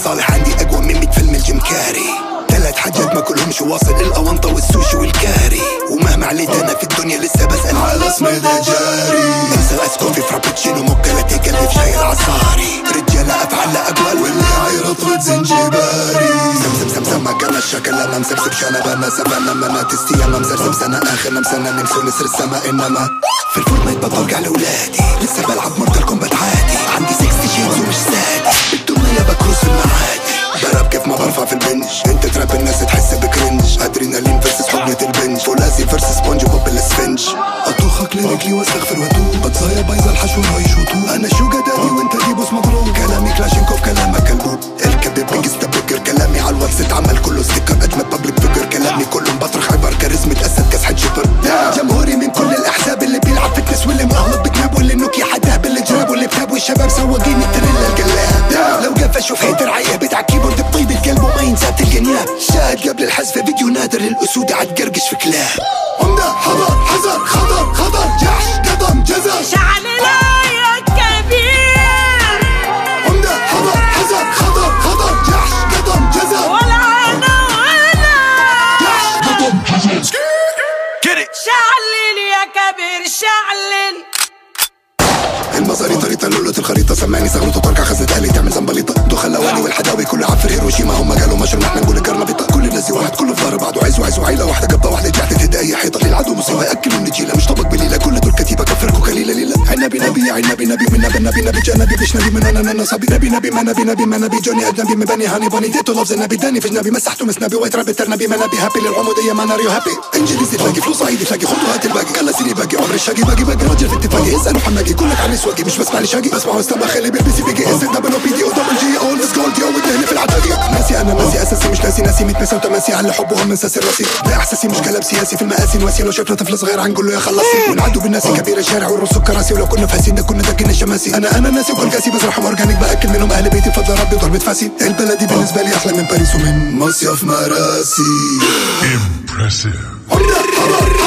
صالح عندي اقوى من 100 فيلم الجيم كاري ثلاث حاجات ما كلهمش واصل الاونطه والسوشي والكاري ومهما عليت انا في الدنيا لسه بسال على اسمي ده جاري انسى اسكوفي فرابتشينو موكا لاتيه قلبي في شاي العصاري رجاله افعال اقوال واللي عيرط ود زنجباري سمسم سمسم ما كان الشكل انا مسبسب شنب انا سفانا منا تستي انا مسرسب سنه اخر مسنه نمسو نسر السماء انما في الفورتنايت بطلق على اولادي لسه بلعب مورتال كومبات عادي عندي 60 شيلز ومش سادي بالدنيا بكروس في المعادي براب كيف ما برفع في البنج انت تراب الناس تحس بكرنج ادرينالين فيرسس حقنة البنج فولاذي فيرسس سبونج بوب الاسفنج اطوخك ليريكلي واستغفر واتوب بتصايا بايظه الحشو يشوطوا انا شو دادي وانت ديبوس مضروب كلامي كلاشينكوف كلامك كلبوب الكبير بيجست بكر كلامي على الواتس اتعمل كله ستيكر ادمت بابليك فيجر كلامي كله مبطرخ عبر كاريزمة اسد كسحة شبر جمهوري من كل الاحزاب اللي بيلعب فتنس واللي مغلط بكناب واللي نوكي حداه بالجراب واللي بتاب والشباب سواقين التريلا القلاب لو قفش وفي هيتر عيب على الكيبورد بطيب القلب وما ينسى الجنياب شاهد قبل الحذف فيديو نادر للاسود عاد قرقش في كلاب عمدة حضر حذر خطر خطر جحش قدم جزر شعلنا يا كبير عمدة حضر حذر خطر خطر جحش قدم جزر ولا انا ولا شعلل يا كبير شعلل المصاري طريقة لولة الخريطة سمعني سغلطة تركع خزنة آلي تعمل زنبليطة دخل لواني والحداوي كله عفر هيروشيما هم قالوا مشروع احنا نقول كرنبيطة كل الناس واحد كله في ظهر بعض وعايز وعايز وعيلة واحدة قبضة واحدة جحدة تهدى أي حيطة للعدو مصيبة يأكل النجيلة مش طبق بليلة كل دول كتيبة كفركوا كليلة ليلة عنبي نبي يا عنبي نبي من نبي نبي نبي جنبي فيش نبي من انا انا صبي نبي نبي ما نبي نبي ما نبي جوني اجنبي من بني هاني بني ديتو لفظ النبي داني في جنبي مسحته مسنبي وايت رابي ترنبي ما نبي هابي للعمودية ما ناريو هابي انجليزي تلاقي فلوس صعيدي تلاقي خطوات الباقي قال سيري باقي عمر الشاقي باقي باقي راجل في اتفاقي اسألوا حماقي كلك عن سواقي مش بسمع لي شاقي بسمع استمع خلي بيلبسي بيجي اس دبل او بي دي او دبل جي او ليتس جولد يو ودهني في العتاقي ناسي انا ناسي اساسي مش ناسي ناسي ميت مسا وتماسي على حبهم من ساسي راسي ده احساسي مش كلام سياسي في المآسي نواسي لو شفنا طفل صغير هنقول له يا خلصي ونعدوا بالناس كبير الشارع ونرص كراسي ولو كنا فاسين ده كنا داكين الشماسي انا انا ناسي وكل كاسي بزرعهم اورجانيك باكل منهم اهل بيتي بفضل ربي وضربة فاسي البلدي بالنسبه لي احلى من باريس ومن مصيف مراسي Impressive. عمدة حضر